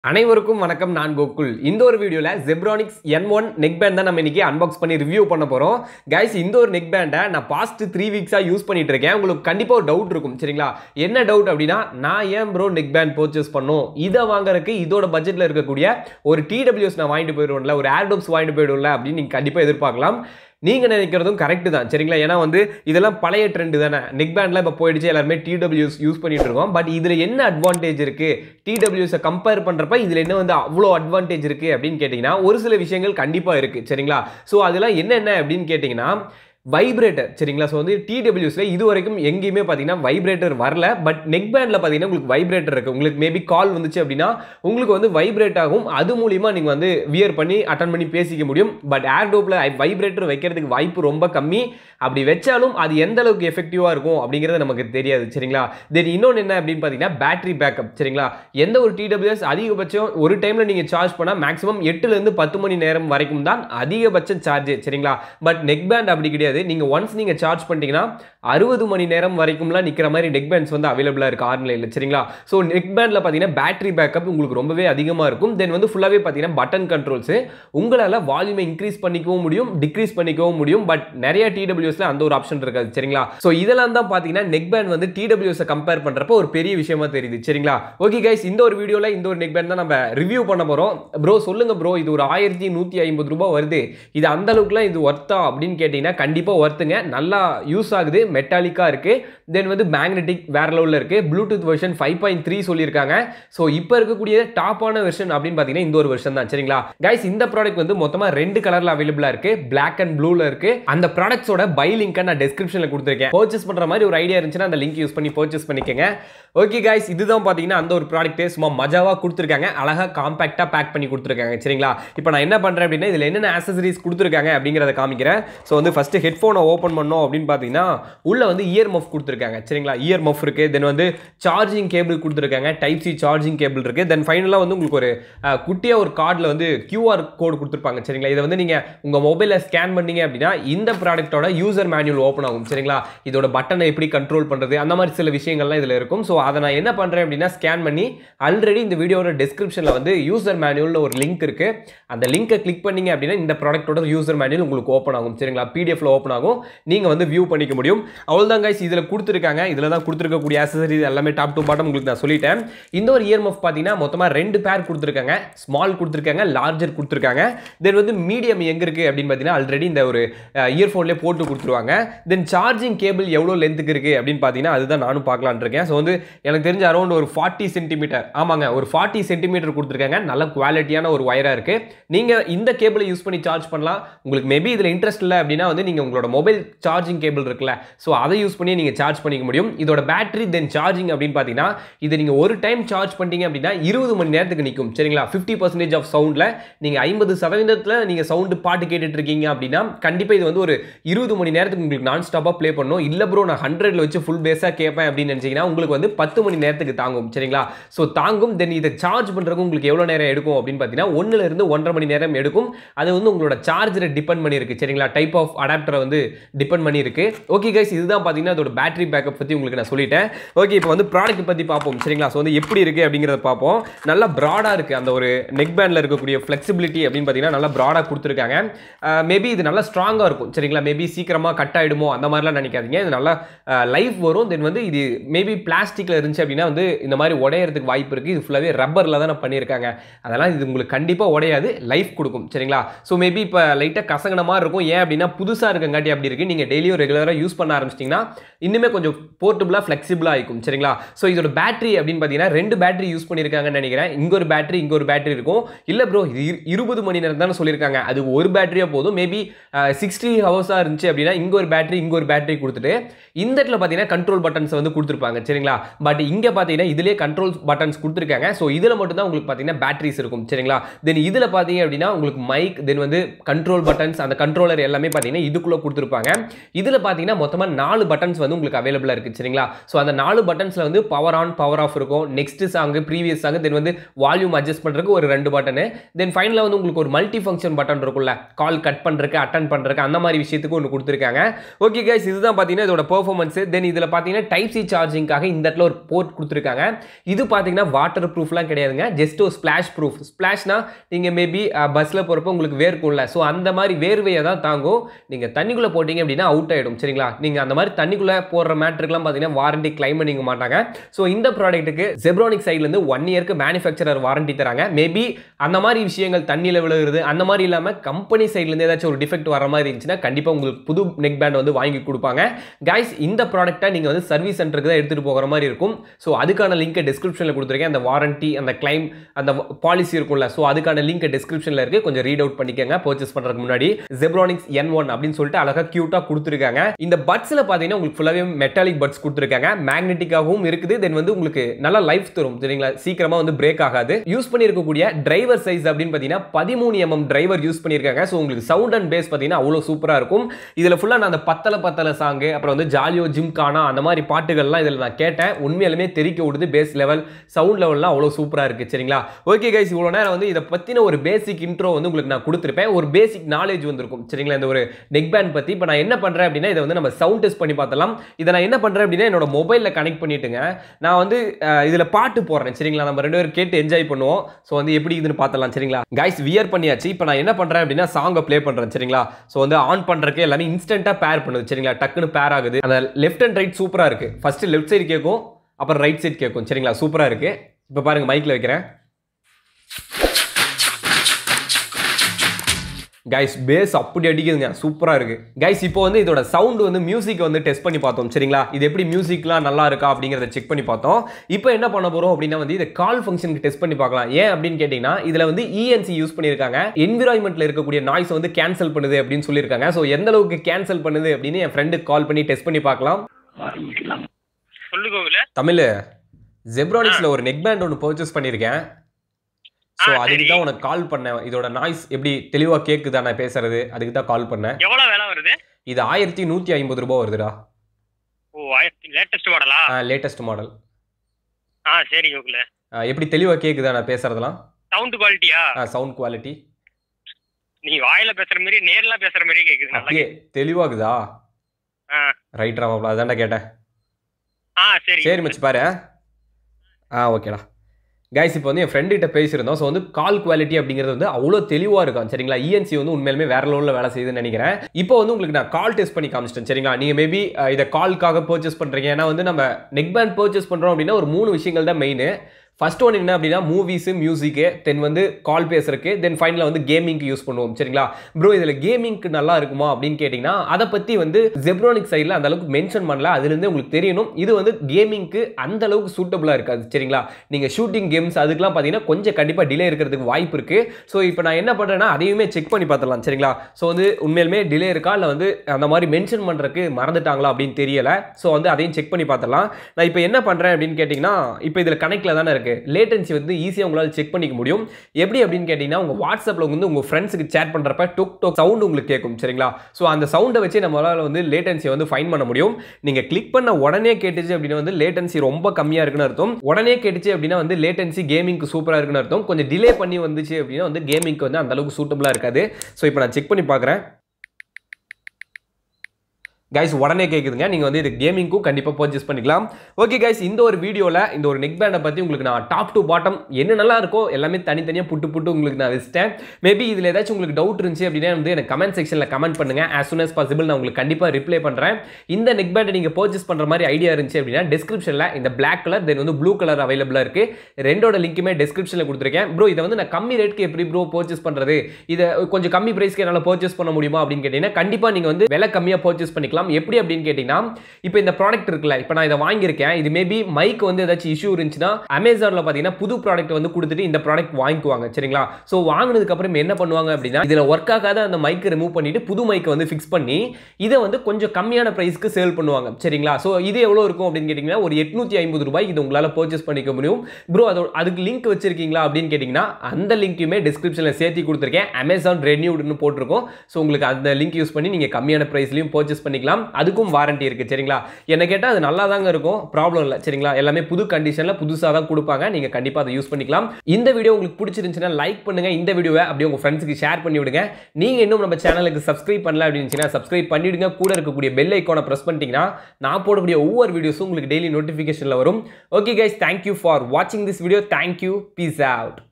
அனைவருக்கும் வணக்கம் நான் கோகுல் இந்த ஒரு வீடியோவில் Zebronics N one neck band தான் நம்ம இன்னைக்கு அன்பாக்ஸ் பண்ணி ரிவ்யூ பண்ண போகிறோம் கைஸ் இந்த ஒரு நெக் பேண்டை நான் பாஸ்ட் த்ரீ வீக்ஸாக யூஸ் பண்ணிட்டு இருக்கேன் உங்களுக்கு கண்டிப்பாக ஒரு டவுட் இருக்கும் சரிங்களா என்ன டவுட் அப்படின்னா நான் ஏன் ப்ரோ நெக் பேண்ட் பர்ச்சேஸ் பண்ணோம் இதை வாங்குறதுக்கு இதோட பட்ஜெட்டில் இருக்கக்கூடிய ஒரு டிடபிள்யூஎஸ் நான் வாங்கிட்டு போயிடுவோம்ல ஒரு ஏர்டோப்ஸ் வாங்கிட்டு போயிடுவோம்ல அப்படின்னு நீங்கள் கண்டிப்பாக எதிர்பார்க்கலாம் நீங்கள் நினைக்கிறதும் கரெக்டு தான் சரிங்களா ஏன்னா வந்து இதெல்லாம் பழைய ட்ரெண்டு தானே நெக் பேண்ட்லாம் இப்போ போயிடுச்சு எல்லாருமே டிடபிள்யூஸ் யூஸ் பண்ணிட்டு இருக்கோம் பட் இதில் என்ன அட்வான்டேஜ் இருக்குது டிடபிள்யூஸை கம்பேர் பண்ணுறப்ப இதில் என்ன வந்து அவ்வளோ அட்வான்டேஜ் இருக்குது அப்படின்னு கேட்டிங்கன்னா ஒரு சில விஷயங்கள் கண்டிப்பாக இருக்குது சரிங்களா ஸோ அதெல்லாம் என்னென்ன அப்படின்னு கேட்டிங்கன்னா வைப்ரேட்டர் சரிங்களா ஸோ வந்து டிடபிள்யூஸில் இது வரைக்கும் எங்கேயுமே பார்த்தீங்கன்னா வைப்ரேட்டர் வரல பட் நெக் பேண்டில் பார்த்தீங்கன்னா உங்களுக்கு வைப்ரேட்டர் இருக்குது உங்களுக்கு மேபி கால் வந்துச்சு அப்படின்னா உங்களுக்கு வந்து வைப்ரேட் ஆகும் அது மூலிமா நீங்கள் வந்து வியர் பண்ணி அட்டன் பண்ணி பேசிக்க முடியும் பட் ஏர்டோப்பில் வைப்ரேட்டர் வைக்கிறதுக்கு வாய்ப்பு ரொம்ப கம்மி அப்படி வச்சாலும் அது எந்த அளவுக்கு எஃபெக்டிவாக இருக்கும் அப்படிங்கிறது நமக்கு தெரியாது சரிங்களா தென் இன்னொன்று என்ன அப்படின்னு பார்த்தீங்கன்னா பேட்டரி பேக்கப் சரிங்களா எந்த ஒரு டிடபிள்யூஎஸ் அதிகபட்சம் ஒரு டைமில் நீங்கள் சார்ஜ் பண்ணால் மேக்ஸிமம் எட்டுலேருந்து பத்து மணி நேரம் வரைக்கும் தான் அதிகபட்ச சார்ஜ் சரிங்களா பட் நெக் பேண்ட் அப்படி கிடையாது நீங்கள் ஒன்ஸ் நீங்கள் சார்ஜ் பண்ணிட்டீங்கன்னா அறுபது மணி நேரம் வரைக்கும்லாம் நிற்கிற மாதிரி நெக் பேண்ட்ஸ் வந்து அவைலபிளாக இருக்குது ஆன்லைனில் சரிங்களா ஸோ நெக் பேண்டில் பார்த்தீங்கன்னா பேட்டரி பேக்கப் உங்களுக்கு ரொம்பவே அதிகமாக இருக்கும் தென் வந்து ஃபுல்லாகவே பார்த்தீங்கன்னா பட்டன் கண்ட்ரோல்ஸு உங்களால் வால்யூமை இன்க்ரீஸ் பண்ணிக்கவும் முடியும் டிக்ரீஸ் பண்ணிக்கவும் முடியும் பட் நிறைய டிடபிள்யூஸில் அந்த ஒரு ஆப்ஷன் இருக்காது சரிங்களா ஸோ இதெல்லாம் தான் பார்த்தீங்கன்னா நெக் பேண்ட் வந்து டிடபிள்யூஸை கம்பேர் பண்ணுறப்போ ஒரு பெரிய விஷயமா தெரியுது சரிங்களா ஓகே கைஸ் இந்த ஒரு வீடியோவில் இந்த ஒரு நெக் பேண்ட் தான் நம்ம ரிவ்யூ பண்ண போகிறோம் ப்ரோ சொல்லுங்க ப்ரோ இது ஒரு ஆயிரத்தி நூற்றி ஐம்பது ரூபாய் வருது இது அந்த அளவுக்குலாம் இது ஒர்த்தா அப்படின்னு கேட்டிங்கன்னா கண்டிப்பாக ஒர்த்துங்க நல்லா யூஸ் ஆகுது மெட்டாலிக்காக இருக்குது தென் வந்து மேக்னெட்டிக் வேற லெவலில் இருக்குது Bluetooth version five point three சொல்லியிருக்காங்க ஸோ இப்போ இருக்கக்கூடிய டாப்பான வெர்ஷன் அப்படின்னு பார்த்தீங்கன்னா இந்த ஒரு வெர்ஷன் தான் சரிங்களா கைஸ் இந்த ப்ராடக்ட் வந்து மொத்தமாக ரெண்டு கலரில் அவைலபிளாக இருக்குது பிளாக் அண்ட் ப்ளூவில் இருக்குது அந்த ப்ராடக்ட்ஸோட பை லிங்கை நான் டிஸ்கிரிப்ஷனில் கொடுத்துருக்கேன் பர்ச்சேஸ் பண்ணுற மாதிரி ஒரு ஐடியா இருந்துச்சுன்னா அந்த லிங்க் யூஸ் பண்ணி பர்ச்சேஸ் பண்ணிக்கோங்க ஓகே கைஸ் இதுதான் பார்த்தீங்கன்னா அந்த ஒரு ப்ராடக்ட்டே சும்மா மஜாவாக கொடுத்துருக்காங்க அழகாக காம்பாக்டாக பேக் பண்ணி கொடுத்துருக்காங்க சரிங்களா இப்போ நான் என்ன பண்ணுறேன் அப்படின்னா இதில் என்னென்ன ஆக்சசரிஸ் கொடுத்துருக்காங்க அப்படிங்கிறத காமிக்கிறேன் ஸோ வந்து ஃபஸ்ட்டு ஹெட்ஃபோனை ஓப்பன் பண்ணோம் அப்படின்னு பார்த்தீங்கன்னா உள்ளே வந்து இயர் மஃப் கொடுத்துருக்காங்க சரிங்களா இயர் மஃப் இருக்குது தென் வந்து சார்ஜிங் கேபிள் கொடுத்துருக்காங்க டைப் சி சார்ஜிங் கேபிள் இருக்குது தென் ஃபைனலாக வந்து உங்களுக்கு ஒரு அஹ், குட்டியாக ஒரு கார்டில் வந்து கியூஆர் கோடு கொடுத்துருப்பாங்க சரிங்களா இதை வந்து நீங்கள் உங்கள் மொபைலில் ஸ்கேன் பண்ணீங்க அப்படின்னா இந்த ப்ராடக்ட்டோட யூசர் மேனுவல் ஓப்பன் ஆகும் சரிங்களா இதோட பட்டனை எப்படி கண்ட்ரோல் பண்ணுறது அந்த மாதிரி சில விஷயங்கள்லாம் இதில் இருக்கும் ஸோ அதை நான் என்ன பண்ணுறேன் அப்படின்னா ஸ்கேன் பண்ணி ஆல்ரெடி இந்த வீடியோட டிஸ்கிரிப்ஷனில் வந்து யூசர் மேனுவலில் ஒரு லிங்க் இருக்குது அந்த லிங்கை கிளிக் பண்ணீங்க அப்படின்னா இந்த ப்ராடக்ட்டோட யூசர் மேனுவல் உங்களுக்கு ஓப்பன் ஆகும் சரிங்களா பிடிஎஃப்ல ஓப்பன் ஆகும் நீங்கள் வந்து வியூ பண்ணிக்க முடியும் அவ்வளோதான் கைஸ் இதில் கொடுத்துருக்காங்க இதில் தான் கொடுத்துருக்கக்கூடிய ஆக்சசரிஸ் எல்லாமே டாப் டு பாட்டம் உங்களுக்கு நான் சொல்லிட்டேன் இந்த ஒரு இயர் மஃப் பார்த்தீங்கன்னா மொத்தமாக ரெண்டு பேர் கொடுத்துருக்காங்க ஸ்மால் கொடுத்துருக்காங்க லார்ஜர் கொடுத்துருக்காங்க தென் வந்து மீடியம் எங்கே இருக்குது அப்படின்னு பார்த்தீங்கன்னா ஆல்ரெடி இந்த ஒரு இயர்ஃபோன்லேயே போட்டு கொடுத்துருவாங்க தென் சார்ஜிங் கேபிள் எவ்வளோ லென்த்துக்கு இருக்குது அப்படின்னு பார்த்தீங்கன்னா அதுதான் நானும் பார்க்கலான்னு இருக்கேன் ஸோ வந்து எனக்கு தெரிஞ்ச அரௌண்ட் ஒரு ஃபார்ட்டி சென்டிமீட்டர் ஆமாங்க ஒரு ஃபார்ட்டி சென்டிமீட்டர் கொடுத்துருக்காங்க நல்ல குவாலிட்டியான ஒரு ஒயராக இருக்குது நீங்கள் இந்த கேபிளை யூஸ் பண்ணி சார்ஜ் பண்ணலாம் உங்களுக்கு மேபி இதில் இன்ட்ரெஸ்ட் இல்லை அப்படின்னா வந்து நீங்கள் உங்களோட மொபைல் சார்ஜிங் கேபிள் இருக்குல்ல ஸோ அதை யூஸ் பண்ணி நீங்கள் சார்ஜ் பண்ணிக்க முடியும் இதோட பேட்டரி தென் சார்ஜிங் அப்படின்னு பார்த்தீங்கன்னா இது நீங்கள் ஒரு டைம் சார்ஜ் பண்ணிட்டீங்க அப்படின்னா இருபது மணி நேரத்துக்கு நிற்கும் சரிங்களா ஃபிஃப்டி பர்சன்டேஜ் ஆஃப் சவுண்டில் நீங்கள் ஐம்பது சதவீதத்தில் நீங்கள் சவுண்டு பாட்டு கேட்டுட்டு இருக்கீங்க அப்படின்னா கண்டிப்பாக இது வந்து ஒரு இருபது மணி நேரத்துக்கு உங்களுக்கு நான் ஸ்டாப்பாக ப்ளே பண்ணணும் இல்லை ப்ரோ நான் ஹண்ட்ரட்ல வச்சு ஃபுல் பேஸாக கேட்பேன் அப்படின்னு நினச்சிங்கன்னா உங்களுக்கு வந்து பத்து மணி நேரத்துக்கு தாங்கும் சரிங்களா ஸோ தாங்கும் தென் இதை சார்ஜ் பண்ணுறதுக்கு உங்களுக்கு எவ்வளோ நேரம் எடுக்கும் அப்படின்னு பார்த்தீங்கன்னா ஒன்றுல இருந்து ஒன்றரை மணி நேரம் எடுக்கும் அது வந்து உங்களோட சார்ஜரை டிபெண்ட் பண்ணியிருக்கு சரிங்களா டைப் ஆஃப் அடாப்டரை வந்து டிபெண்ட் பண்ணியிருக்கு ஓகே கைஸ் இதுதான் பார்த்தீங்கன்னா அதோட பேட்டரி பேக்கப் பற்றி உங்களுக்கு நான் சொல்லிட்டேன் ஓகே இப்போ வந்து ப்ராடக்ட் பற்றி பார்ப்போம் சரிங்களா ஸோ வந்து எப்படி இருக்குது அப்படிங்கிறத பார்ப்போம் நல்லா ப்ராடாக இருக்குது அந்த ஒரு நெக் பேண்டில் இருக்கக்கூடிய ஃப்ளெக்சிபிலிட்டி அப்படின்னு பார்த்தீங்கன்னா நல்லா ப்ராடாக கொடுத்துருக்காங்க மேபி இது நல்லா ஸ்ட்ராங்காக இருக்கும் சரிங்களா மேபி சீக்கிரமாக கட் ஆகிடுமோ அந்த மாதிரிலாம் நினைக்காதீங்க இது நல்லா லைஃப் வரும் தென் வந்து இது மேபி பிளாஸ்டிக்கில் இருந்துச்சு அப்படின்னா வந்து இந்த மாதிரி உடையறதுக்கு வாய்ப்பு இருக்குது இது ஃபுல்லாகவே ரப்பரில் தான் பண்ணியிருக்காங்க அதெல்லாம் இது உங்களுக்கு கண்டிப்பாக உடையாது லைஃப் கொடுக்கும் சரிங்களா ஸோ மேபி இப்போ லைட்டாக கசங்கின மாதிரி இருக்கும் ஏன் அப்படின்னா புதுசாக இருக்கங்காட்டி அப்படி இருக்குது நீங்கள் டெய்லியும் ரெகுலராக யூஸ் பண்ண ஆரம்பிச்சிட்டிங்கன்னா இன்னுமே கொஞ்சம் போர்ட்டபுளாக ஃப்ளெக்சிபிளாக இருக்கும் சரிங்களா ஸோ இதோட பேட்டரி அப்படின்னு பார்த்தீங்கன்னா ரெண்டு பேட்டரி யூஸ் பண்ணியிருக்காங்கன்னு நினைக்கிறேன் இங்கே ஒரு பேட்டரி இங்கே ஒரு பேட்டரி இருக்கும் இல்லை ப்ரோ இது இரு- இருபது மணி நேரம் தானே சொல்லியிருக்காங்க அது ஒரு பேட்டரியாக போதும் மேபி சிக்ஸ்டி ஹவர்ஸாக இருந்துச்சு அப்படின்னா இங்கே ஒரு பேட்டரி இங்கே ஒரு பேட்டரி கொடுத்துட்டு இந்த இடத்துல பார்த்தீங்கன்னா கண்ட்ரோல் பட்டன்ஸ் வந்து கொடுத்துருப்பாங்க சரிங்களா பட் இங்கே பார்த்தீங்கன்னா இதிலே கண்ட்ரோல் பட்டன்ஸ் கொடுத்துருக்காங்க ஸோ இதில் மட்டும் தான் உங்களுக்கு பார்த்தீங்கன்னா பேட்டரிஸ் இருக்கும் சரிங்களா தென் இதில் பார்த்தீங்க அப்படின்னா உங்களுக்கு மைக் தென் வந்து கண்ட்ரோல் பட்டன்ஸ் அந்த கண்ட்ரோலர் எல்லாமே பார்த்தீங்கன்னா இதுக்குள்ளே கொடுத்துருப்பாங்க இதில் பார்த்தீங்கன்னா மொத்தமாக மொத்தம் நாலு பட்டன்ஸ் வந்து உங்களுக்கு அவைலபிளாக இருக்குது சரிங்களா ஸோ அந்த நாலு பட்டன்ஸில் வந்து பவர் ஆன் பவர் ஆஃப் இருக்கும் next song previous song then வந்து வால்யூம் அட்ஜஸ்ட் பண்ணுறதுக்கு ஒரு ரெண்டு பட்டனு தென் ஃபைனலாக வந்து உங்களுக்கு ஒரு மல்டி ஃபங்க்ஷன் பட்டன் இருக்கும்ல கால் கட் பண்ணுறதுக்கு அட்டன் பண்ணுறதுக்கு அந்த மாதிரி விஷயத்துக்கு ஒன்று கொடுத்துருக்காங்க ஓகே கைஸ் இதுதான் பார்த்தீங்கன்னா இதோட பெர்ஃபார்மன்ஸ் தென் இதில் பார்த்தீங்கன்னா டைப் சி சார்ஜிங்காக இந்த இடத்துல ஒரு போர்ட் கொடுத்துருக்காங்க இது பார்த்தீங்கன்னா வாட்டர் ப்ரூஃப்லாம் கிடையாதுங்க ஜஸ்ட் ஒரு ஸ்பிளாஷ் ப்ரூஃப் ஸ்பிளாஷ்னா நீங்கள் மேபி பஸ்ஸில் போகிறப்ப உங்களுக்கு வேர்க்கும்ல ஸோ அந்த மாதிரி வேர்வையை தான் தாங்கும் நீங்கள் தண்ணிக்குள்ளே போட்டிங்க அப்படின்னா அவுட் ஆகிடும் சரிங்களா நீங்கள் அந்த மாதிரி தண்ணிக்குள்ளே போடுற மேட்ருக்குலாம் பார்த்தீங்கன்னா வாரண்டி கிளைம் பண்ணிக்க மாட்டாங்க ஸோ இந்த ப்ராடக்ட்டுக்கு ஜெப்ரானிக் சைட்லேருந்து ஒன் இயர்க்கு மேனுஃபேக்சரர் வாரண்டி தராங்க மேபி அந்த மாதிரி விஷயங்கள் தண்ணியில் விழுகுறது அந்த மாதிரி இல்லாமல் கம்பெனி சைட்லேருந்து ஏதாச்சும் ஒரு டிஃபெக்ட் வர மாதிரி இருந்துச்சுன்னா கண்டிப்பாக உங்களுக்கு புது நெக் பேண்ட் வந்து வாங்கி கொடுப்பாங்க கைஸ் இந்த ப்ராடக்ட்டை நீங்கள் வந்து சர்வீஸ் சென்டருக்கு தான் எடுத்துகிட்டு போகிற மாதிரி இருக்கும் ஸோ அதுக்கான லிங்க்கை டிஸ்கிரிப்ஷனில் கொடுத்துருக்கேன் அந்த வாரண்டி அந்த கிளைம் அந்த பாலிசி இருக்கும்ல ஸோ அதுக்கான லிங்க் டிஸ்கிரிப்ஷனில் இருக்குது கொஞ்சம் ரீட் அவுட் பண்ணிக்கோங்க பர்ச்சேஸ் பண்ணுறதுக்கு முன்னாடி ஜெப்ரானிக்ஸ் என் ஒன் அப்படின்னு சொல்லிட்டு அழகாக க்யூட்டாக கொடுத்துருக்காங்க இந்த பட்ஸில் பார்த்தீங்கன்னா உங்களுக்கு ஃபுல்லாகவே மெட்டாலிக் பட்ஸ் கொடுத்துருக்காங்க மேக்னெட்டிக்காகவும் இருக்குது தென் வந்து உங்களுக்கு நல்ல லைஃப் தரும் சரிங்களா சீக்கிரமாக வந்து பிரேக் ஆகாது யூஸ் பண்ணியிருக்கக்கூடிய டிரைவர் சைஸ் அப்படின்னு பார்த்தீங்கன்னா பதிமூணு எம்எம் டிரைவர் யூஸ் பண்ணியிருக்காங்க ஸோ உங்களுக்கு சவுண்ட் அண்ட் பேஸ் பார்த்தீங்கன்னா அவ்வளோ சூப்பராக இருக்கும் இதில் ஃபுல்லாக நான் அந்த பத்தல பத்தல சாங்கு அப்புறம் வந்து ஜாலியோ ஜிம் கானா அந்த மாதிரி பாட்டுகள்லாம் இதில் நான் கேட்டேன் உண்மையாலுமே தெரிக்க விடுது பேஸ் லெவல் சவுண்ட் லெவல்லாம் அவ்வளோ சூப்பராக இருக்குது சரிங்களா ஓகே கைஸ் இவ்வளோ நேரம் வந்து இதை பற்றின ஒரு பேசிக் இன்ட்ரோ வந்து உங்களுக்கு நான் கொடுத்துருப்பேன் ஒரு பேசிக் நாலேஜ் வந்திருக்கும் சரிங்களா இந்த ஒரு நெக் பேண்ட் பற்றி இப்போ நான் என்ன பண்ணுறேன் அப்படின்னா இதை வந்து நம்ம சவுண்ட் டெஸ்ட் பண்ணி பார்த்தலாம் இதை நான் என்ன பண்ணுறேன் அப்படின்னா என்னோட மொபைலில் கனெக்ட் பண்ணிட்டுங்க நான் வந்து இதில் பாட்டு போடுறேன் சரிங்களா நம்ம ரெண்டு பேரும் கேட்டு என்ஜாய் பண்ணுவோம் ஸோ வந்து எப்படி இதுன்னு பார்த்தலாம் சரிங்களா கைஸ் வியர் பண்ணியாச்சு இப்போ நான் என்ன பண்ணுறேன் அப்படின்னா சாங்கை ப்ளே பண்ணுறேன் சரிங்களா ஸோ வந்து ஆன் பண்ணுறதுக்கு எல்லாமே இன்ஸ்டண்ட்டாக பேர் பண்ணுது சரிங்களா டக்குன்னு பேர் ஆகுது அந்த லெஃப்ட் அண்ட் ரைட் சூப்பராக இருக்குது ஃபஸ்ட்டு லெஃப்ட் சைடு கேட்கும் அப்புறம் ரைட் சைடு கேட்கும் சரிங்களா சூப்பராக இருக்குது இப்போ பாருங்கள் மைக்கில் வைக்கிறேன் கைஸ் பேஸ் அப்படி அடிக்குதுங்க சூப்பராக இருக்குது கைஸ் இப்போ வந்து இதோட சவுண்டு வந்து மியூசிக் வந்து டெஸ்ட் பண்ணி பார்த்தோம் சரிங்களா இது எப்படி மியூசிக்லாம் நல்லா இருக்கா அப்படிங்கிறத செக் பண்ணி பார்த்தோம் இப்போ என்ன பண்ண போகிறோம் அப்படின்னா வந்து இதை கால் ஃபங்க்ஷனுக்கு டெஸ்ட் பண்ணி பார்க்கலாம் ஏன் அப்படின்னு கேட்டிங்கன்னா இதில் வந்து இஎன்சி யூஸ் பண்ணியிருக்காங்க என்விரான்மெண்ட்டில் இருக்கக்கூடிய நாய்ஸ் வந்து கேன்சல் பண்ணுது அப்படின்னு சொல்லியிருக்காங்க ஸோ எந்த அளவுக்கு கேன்சல் பண்ணுது அப்படின்னு என் ஃப்ரெண்டுக்கு கால் பண்ணி டெஸ்ட் பண்ணி பார்க்கலாம் சொல்லு கோகுல தமிழ் ஜெப்ரானிக்ஸில் ஒரு நெக் பேண்ட் ஒன்று பர்ச்சேஸ் பண்ணியிருக்கேன் ஸோ ஆ, அதுக்கு சரி. தான் உனக்கு கால் பண்ணேன் இதோட நாய்ஸ் எப்படி தெளிவாக கேட்குதா நான் பேசுறது அதுக்கு தான் கால் பண்ணேன் எவ்வளவு விலை வருது இது ஆயிரத்தி நூற்றி ஐம்பது ரூபா வருதுடா ஓ ஆயிரத்தி லேட்டஸ்ட் மாடலா லேட்டஸ்ட் மாடல் ஆ சரி கோகுல எப்படி தெளிவாக கேட்குதா நான் பேசுறதெல்லாம் சவுண்ட் குவாலிட்டியா சவுண்ட் குவாலிட்டி நீ வாயில பேசுற மாதிரி நேர்ல பேசுற மாதிரி கேக்குது நல்லா அப்படியே தெளிவாகுதா ஆ. ரைட் ராமாப்ல அதான்டா கேட்டேன் ஆ சரி சரி மச்சு பாரு ஆ ஓகேடா கைஸ் இப்போ வந்து என் friend கிட்ட பேசியிருந்தோம் ஸோ வந்து கால் குவாலிட்டி அப்படிங்கிறது வந்து அவ்வளோ தெளிவாக இருக்கும் சரிங்களா இஎன்சி வந்து உண்மையிலுமே வேற லெவலில் வேலை செய்யுதுன்னு நினைக்கிறேன் இப்போ வந்து உங்களுக்கு நான் கால் டெஸ்ட் பண்ணி காமிச்சிட்டேன் சரிங்களா நீங்கள் மேபி இதை கால்க்காக பர்ச்சேஸ் பண்ணுறீங்க ஏன்னா வந்து நம்ம நெக் பேண்ட் பர்ச்சேஸ் பண்ணுறோம் அப்படின்னா ஒரு மூணு விஷயங்கள் தான் மெயின் ஃபர்ஸ்ட் ஒன் என்ன அப்படின்னா மூவிஸு மியூசிக்கு தென் வந்து கால் பேசுறதுக்கு தென் ஃபைனலாக வந்து கேமிங்க்கு யூஸ் பண்ணுவோம் சரிங்களா ப்ரோ இதில் கேமிங்க்கு நல்லா இருக்குமா அப்படின்னு கேட்டிங்கன்னா அதை பற்றி வந்து ஜெப்ரானிக் சைடில் அந்த அளவுக்கு மென்ஷன் பண்ணல அதுலேருந்து உங்களுக்கு தெரியணும் இது வந்து கேமிங்க்கு அந்த அளவுக்கு சூட்டபுளாக இருக்காது சரிங்களா நீங்கள் ஷூட்டிங் கேம்ஸ் அதுக்கெலாம் பார்த்தீங்கன்னா கொஞ்சம் கண்டிப்பாக டிலே இருக்கிறதுக்கு வாய்ப்பு இருக்குது ஸோ இப்போ நான் என்ன பண்ணுறேன்னா அதையுமே செக் பண்ணி பார்த்துடலாம் சரிங்களா ஸோ வந்து உண்மையிலுமே டிலே இருக்கா இல்லை வந்து அந்த மாதிரி மென்ஷன் பண்ணுறதுக்கு மறந்துட்டாங்களா அப்படின்னு தெரியல ஸோ வந்து அதையும் செக் பண்ணி பார்த்துடலாம் நான் இப்போ என்ன பண்ணுறேன் அப்படின்னு கேட்டிங்கன்னா இப்போ இதில் கனெக்டில் தானே இருக்குது லேட்டன்சி வந்து ஈஸியாக உங்களால் செக் பண்ணிக்க முடியும் எப்படி அப்படின்னு கேட்டிங்கன்னா உங்கள் வாட்ஸ்அப்பில் வந்து உங்கள் ஃப்ரெண்ட்ஸுக்கு சேட் பண்ணுறப்ப டொக் டொக் சவுண்ட் உங்களுக்கு கேட்கும் சரிங்களா ஸோ அந்த சவுண்டை வச்சு நம்மளால் வந்து லேட்டன்சியை வந்து ஃபைன் பண்ண முடியும் நீங்கள் கிளிக் பண்ண உடனே கேட்டுச்சு அப்படின்னா வந்து லேட்டன்சி ரொம்ப கம்மியாக இருக்குன்னு அர்த்தம் உடனே கேட்டுச்சு அப்படின்னா வந்து லேட்டன்சி கேமிங்க்கு சூப்பராக இருக்குன்னு அர்த்தம் கொஞ்சம் டிலே பண்ணி வந்துச்சு அப்படின்னா வந்து கேமிங்க்கு வந்து அந்த அளவுக்கு சூட்டபுளாக இருக்காது ஸோ இப்போ நான் செக் பண்ணி பார்க்குறேன் கைஸ் உடனே கேட்குதுங்க நீங்கள் வந்து இது கேமிங்க்கும் கண்டிப்பாக பர்ச்சேஸ் பண்ணிக்கலாம் ஓகே கைஸ் இந்த ஒரு வீடியோவில் இந்த ஒரு நெக் பேண்டை பற்றி உங்களுக்கு நான் டாப் டு பாட்டம் என்ன நல்லா இருக்கோ எல்லாமே தனித்தனியாக புட்டு புட்டு உங்களுக்கு நான் வச்சிட்டேன் மேபி இதில் ஏதாச்சும் உங்களுக்கு டவுட் இருந்துச்சு அப்படின்னா வந்து எனக்கு கமெண்ட் செக்ஷனில் கமெண்ட் பண்ணுங்கள் as soon as possible நான் உங்களுக்கு கண்டிப்பாக ரிப்ளை பண்ணுறேன் இந்த நெக் பேண்டை நீங்கள் பர்ச்சேஸ் பண்ணுற மாதிரி ஐடியா இருந்துச்சு அப்படின்னா டிஸ்கிரிப்ஷனில் இந்த பிளாக் கலர் தென் வந்து ப்ளூ கலர் அவைலபிளாக இருக்குது ரெண்டோட லிங்க்குமே டிஸ்கிரிப்ஷனில் கொடுத்துருக்கேன் ப்ரோ இதை வந்து நான் கம்மி ரேட்க்கு எப்படி ப்ரோ பர்ச்சேஸ் பண்ணுறது இதை கொஞ்சம் கம்மி ப்ரைஸ்க்கு என்னால் பர்ச்சேஸ் பண்ண முடியுமா அப்படின்னு கேட்டிங்கன்னா கண்டிப்பாக நீங்கள் வந்து விலை கம்மியாக பர்ச்சேஸ் பண்ணிக்கலாம் எப்படி அப்படின்னு கேட்டிங்கன்னா இப்போ இந்த ப்ராடக்ட் இருக்குல்ல இப்போ நான் இதை வாங்கியிருக்கேன் இது மேபி மைக் வந்து ஏதாச்சும் இஷ்யூ இருந்துச்சுன்னா அமேசானில் பார்த்தீங்கன்னா புது ப்ராடக்ட் வந்து கொடுத்துட்டு இந்த ப்ராடக்ட் வாங்கிக்குவாங்க சரிங்களா ஸோ வாங்கினதுக்கு அப்புறம் என்ன பண்ணுவாங்க அப்படின்னா இதில் ஒர்க் ஆகாத அந்த மைக்கை ரிமூவ் பண்ணிட்டு புது மைக்கை வந்து ஃபிக்ஸ் பண்ணி இதை வந்து கொஞ்சம் கம்மியான ப்ரைஸ்க்கு சேல் பண்ணுவாங்க சரிங்களா ஸோ இது எவ்வளோ இருக்கும் அப்படின்னு கேட்டிங்கன்னா ஒரு எட்நூற்றி ஐம்பது ரூபாய்க்கு இது உங்களால் பர்ச்சேஸ் பண்ணிக்க முடியும் ப்ரோ அதோட அதுக்கு லிங்க் வச்சிருக்கீங்களா அப்படின்னு கேட்டிங்கன்னா அந்த லிங்க்குமே டிஸ்கிரிப்ஷனில் சேர்த்து கொடுத்துருக்கேன் அமேசான் ரெனியூடுன்னு போட்டிருக்கோம் ஸோ உங்களுக்கு அந்த லிங்க் யூஸ் பண்ணி நீங்கள் கம்மியான ப்ரைஸ்லையும் பர்ச்சேஸ் பண்ணிக்கலாம் பண்ணிக்கலாம் அதுக்கும் வாரண்டி இருக்குது சரிங்களா என்ன கேட்டால் அது நல்லா தாங்க இருக்கும் ப்ராப்ளம் இல்லை சரிங்களா எல்லாமே புது கண்டிஷனில் புதுசாக தான் கொடுப்பாங்க நீங்கள் கண்டிப்பாக அதை யூஸ் பண்ணிக்கலாம் இந்த வீடியோ உங்களுக்கு பிடிச்சிருந்துச்சுன்னா லைக் பண்ணுங்கள் இந்த வீடியோவை அப்படியே உங்கள் ஃப்ரெண்ட்ஸுக்கு ஷேர் பண்ணி விடுங்க நீங்கள் இன்னும் நம்ம சேனலுக்கு சப்ஸ்கிரைப் பண்ணல அப்படின்னு சப்ஸ்கிரைப் பண்ணிவிடுங்க கூட இருக்கக்கூடிய பெல் ஐக்கானை ப்ரெஸ் பண்ணிட்டீங்கன்னா நான் போடக்கூடிய ஒவ்வொரு வீடியோஸும் உங்களுக்கு டெய்லி நோட்டிஃபிகேஷனில் வரும் ஓகே கைஸ் தேங்க்யூ ஃபார் வாட்சிங் this video thank you peace out